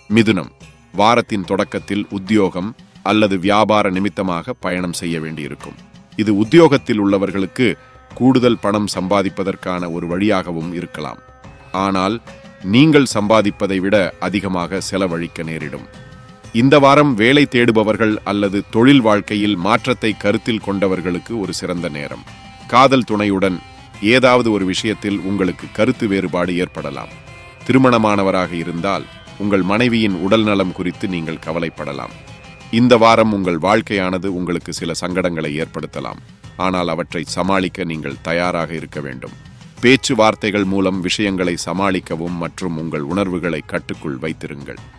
மிதுனம் வாரத்தின் தொடக்கத்தில் உத்தியோகம் அல்லது வியாபார நிமித்தமாக பயணம் செய்ய வேண்டியிருக்கும் இது உத்தியோகத்தில் உள்ளவர்களுக்கு கூடுதல் பணம் சம்பாதிப்பதற்கான ஒரு வழியாகவும் இருக்கலாம் ஆனால் நீங்கள் சம்பாதிப்பதை விட அதிகமாக செலவழிக்க நேரிடும் இந்த வாரம் வேலை தேடுபவர்கள் அல்லது தொழில் வாழ்க்கையில் மாற்றத்தை கருத்தில் கொண்டவர்களுக்கு ஒரு சிறந்த நேரம் காதல் துணையுடன் ஏதாவது ஒரு விஷயத்தில் உங்களுக்கு கருத்து வேறுபாடு ஏற்படலாம் திருமணமானவராக இருந்தால் உங்கள் மனைவியின் உடல் நலம் குறித்து நீங்கள் கவலைப்படலாம் இந்த வாரம் உங்கள் வாழ்க்கையானது உங்களுக்கு சில சங்கடங்களை ஏற்படுத்தலாம் ஆனால் அவற்றை சமாளிக்க நீங்கள் தயாராக இருக்க வேண்டும் பேச்சுவார்த்தைகள் மூலம் விஷயங்களை சமாளிக்கவும் மற்றும் உங்கள் உணர்வுகளை கட்டுக்குள் வைத்திருங்கள்